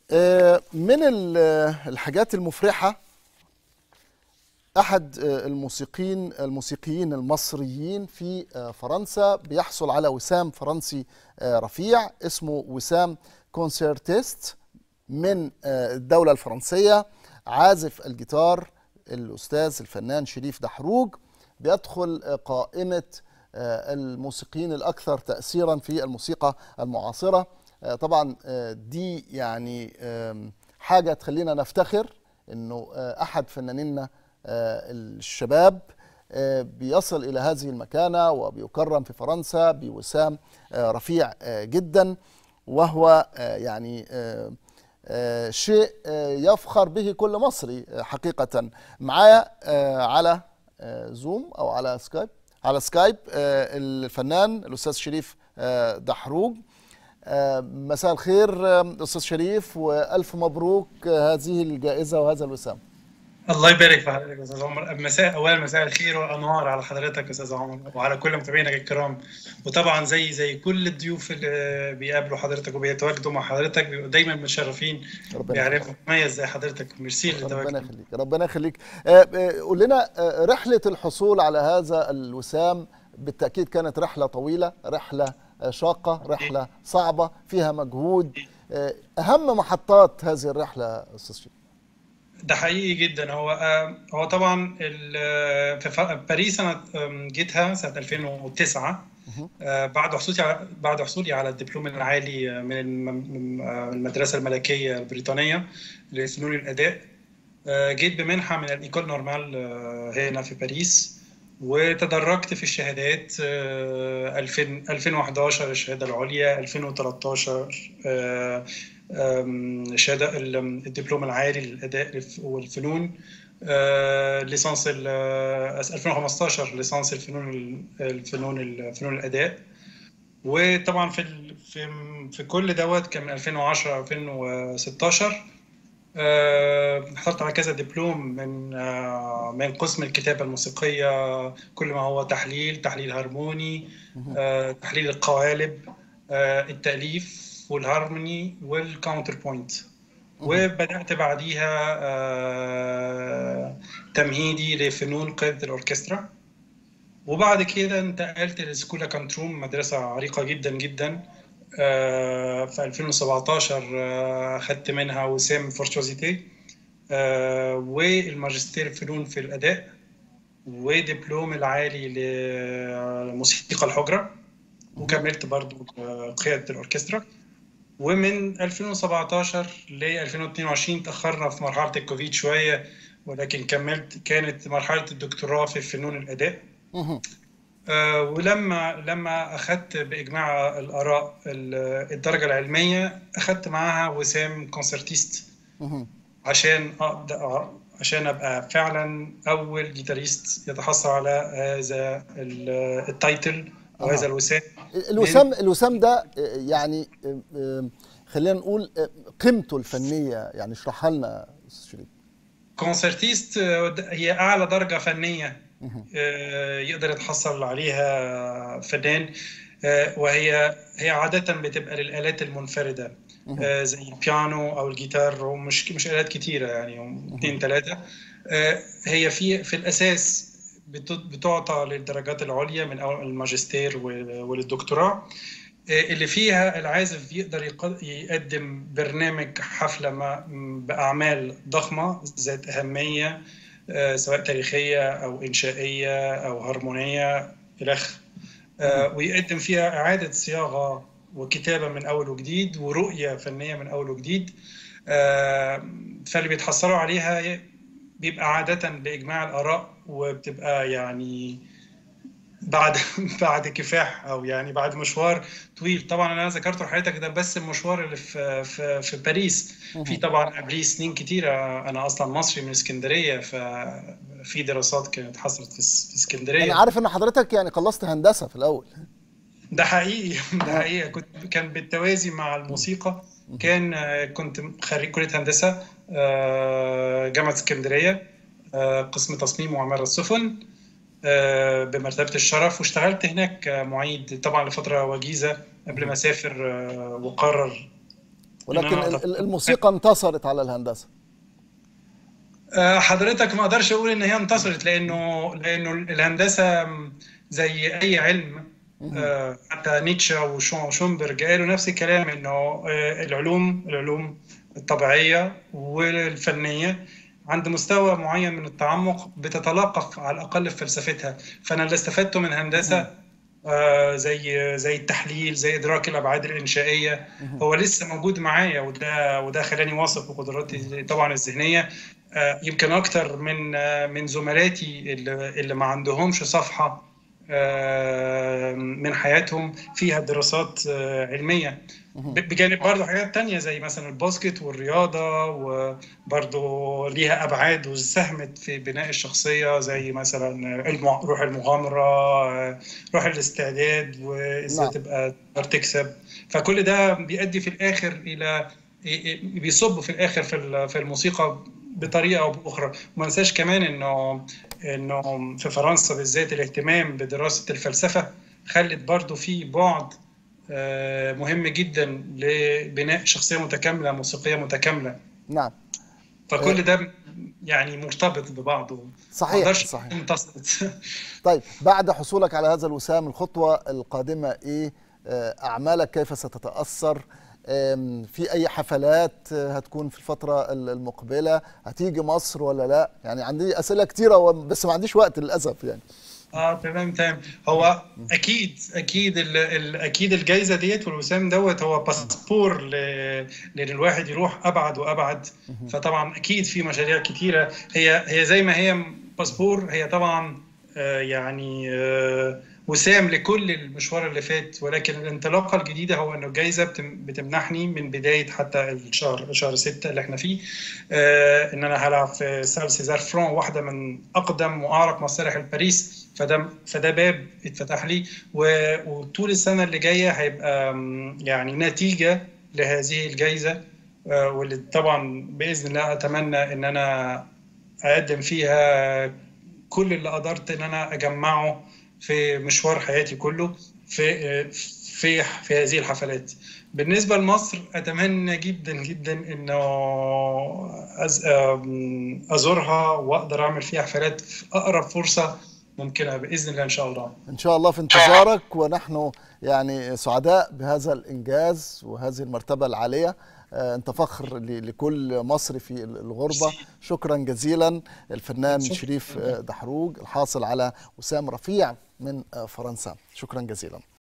من الحاجات المفرحة أحد الموسيقيين الموسيقيين المصريين في فرنسا بيحصل على وسام فرنسي رفيع اسمه وسام كونسيرتيست من الدولة الفرنسية عازف الجيتار الأستاذ الفنان شريف دحروج بيدخل قائمة الموسيقيين الأكثر تأثيرا في الموسيقى المعاصرة طبعا دي يعني حاجة تخلينا نفتخر أنه أحد فنانينا الشباب بيصل إلى هذه المكانة وبيكرم في فرنسا بوسام رفيع جدا وهو يعني شيء يفخر به كل مصري حقيقة معايا على زوم أو على سكايب على سكايب الفنان الأستاذ شريف دحروج مساء الخير أستاذ شريف وألف مبروك هذه الجائزة وهذا الوسام الله يبارك في حضرتك يا استاذ عمر مساء اولا مساء الخير والانوار على حضرتك يا استاذ عمر وعلى كل متابعينك الكرام وطبعا زي زي كل الضيوف اللي بيقابلوا حضرتك وبيتواجدوا مع حضرتك بيبقوا دايما متشرفين بيعرفوا مميز زي حضرتك ميرسي ربنا يخليك ربنا يخليك قول لنا رحله الحصول على هذا الوسام بالتاكيد كانت رحله طويله رحله شاقه رحله صعبه فيها مجهود اهم محطات هذه الرحله استاذ شريف ده حقيقي جدا هو هو طبعا في باريس انا جيتها سنه 2009 بعد حصولي بعد حصولي على الدبلوم العالي من المدرسه الملكيه البريطانيه لفنون الاداء جيت بمنحه من الايكول نورمال هنا في باريس وتدرجت في الشهادات 2000 2011 الشهاده العليا 2013 شهاده الدبلوم العالي للاداء والفنون ليسانس 2015 ليسانس الفنون الفنون الفنون الاداء وطبعا في في في كل دوت كان من 2010 2016 حصلت على كذا دبلوم من من قسم الكتابه الموسيقيه كل ما هو تحليل تحليل هرموني تحليل القوالب التاليف والهارموني والكاونتر بوينت وبدات بعديها تمهيدي لفنون قياده الاوركسترا وبعد كده انتقلت لسكولا كانتروم مدرسه عريقه جدا جدا في 2017 خدت منها وسام فورتوزيتي والماجستير فنون في الاداء ودبلوم العالي لموسيقى الحجره وكملت برضو قياده الاوركسترا ومن 2017 ل 2022 تاخرنا في مرحله الكوفيد شويه ولكن كملت كانت مرحله الدكتوراه في فنون الاداء آه ولما لما اخذت باجماع الاراء الدرجه العلميه اخذت معاها وسام كونسرتيست عشان اقدر عشان ابقى فعلا اول جيتاريست يتحصل على هذا التايتل او هذا الوسام الوسام الوسام ده يعني خلينا نقول قيمته الفنيه يعني اشرحها لنا استاذ شريف كونسرتيست هي اعلى درجه فنيه يقدر يتحصل عليها فنان وهي هي عاده بتبقى للالات المنفرده زي البيانو او الجيتار ومش مش الات كتيره يعني اثنين ثلاثه هي في في الاساس بتعطى للدرجات العليا من اول الماجستير وللدكتوراه اللي فيها العازف يقدر يقدم برنامج حفله باعمال ضخمه ذات اهميه سواء تاريخيه او انشائيه او هرمونيه الخ ويقدم فيها اعاده صياغه وكتابه من اول وجديد ورؤيه فنيه من اول وجديد فاللي بيتحصلوا عليها بيبقى عاده باجماع الاراء وبتبقى يعني بعد بعد كفاح او يعني بعد مشوار طويل طبعا انا ذكرته لحضرتك ده بس المشوار اللي في في, في باريس في طبعا قبليه سنين كتيره انا اصلا مصري من اسكندريه ففي دراسات كانت حصلت في اسكندريه انا عارف ان حضرتك يعني خلصت هندسه في الاول ده حقيقي ده حقيقي كنت كان بالتوازي مع الموسيقى كان كنت خريج كليه هندسه جامعه اسكندريه قسم تصميم وعمارة السفن بمرتبة الشرف واشتغلت هناك معيد طبعا لفترة وجيزة قبل ما أسافر وقرر ولكن الموسيقى انتصرت على الهندسه حضرتك ما اقدرش اقول ان هي انتصرت لانه لانه الهندسه زي اي علم حتى نيتشه وشومبرج قالوا نفس الكلام انه العلوم العلوم الطبيعيه والفنيه عند مستوى معين من التعمق بتتلقف على الاقل في فلسفتها فانا اللي استفدته من هندسه آه زي زي التحليل زي ادراك الابعاد الانشائيه هو لسه موجود معايا وده وده خلاني واثق بقدراتي طبعا الذهنيه آه يمكن اكتر من آه من زملاتي اللي, اللي ما عندهمش صفحه من حياتهم فيها دراسات علميه بجانب برضه حاجات تانية زي مثلا الباسكت والرياضة وبرضه ليها أبعاد وساهمت في بناء الشخصية زي مثلا روح المغامرة روح الاستعداد وإزاي تبقى تقدر تكسب فكل ده بيؤدي في الآخر إلى بيصب في الآخر في في الموسيقى بطريقة أو بأخرى وما ننساش كمان إنه إنه في فرنسا بالذات الاهتمام بدراسة الفلسفة خلت برضه في بعد مهم جدا لبناء شخصيه متكامله موسيقيه متكامله نعم فكل ده يعني مرتبط ببعضه صحيح صحيح انتصرت طيب بعد حصولك على هذا الوسام الخطوه القادمه ايه اعمالك كيف ستتاثر في اي حفلات هتكون في الفتره المقبله هتيجي مصر ولا لا يعني عندي اسئله كتيره بس ما عنديش وقت للاسف يعني اه تمام تمام هو اكيد اكيد ال ال اكيد الجائزه ديت والوسام دوت هو باسبور لان الواحد يروح ابعد وابعد فطبعا اكيد في مشاريع كتيره هي هي زي ما هي باسبور هي طبعا آه يعني آه وسام لكل المشوار اللي فات ولكن الانطلاقه الجديده هو انه الجائزه بتمنحني من بدايه حتى الشهر شهر 6 اللي احنا فيه آه ان انا هلعب في سال سيزار فرون واحده من اقدم واعرق مسارح باريس فده فده باب اتفتح لي وطول السنه اللي جايه هيبقى يعني نتيجه لهذه الجائزه آه واللي طبعا باذن الله اتمنى ان انا اقدم فيها كل اللي قدرت ان انا اجمعه في مشوار حياتي كله في في في هذه الحفلات بالنسبة لمصر أتمنى جدا جدا إنه أزورها وأقدر أعمل فيها حفلات في أقرب فرصة ممكنة بإذن الله إن شاء الله إن شاء الله في انتظارك ونحن يعني سعداء بهذا الإنجاز وهذه المرتبة العالية انت فخر لكل مصري في الغربه شكرا جزيلا الفنان شريف دحروج الحاصل على وسام رفيع من فرنسا شكرا جزيلا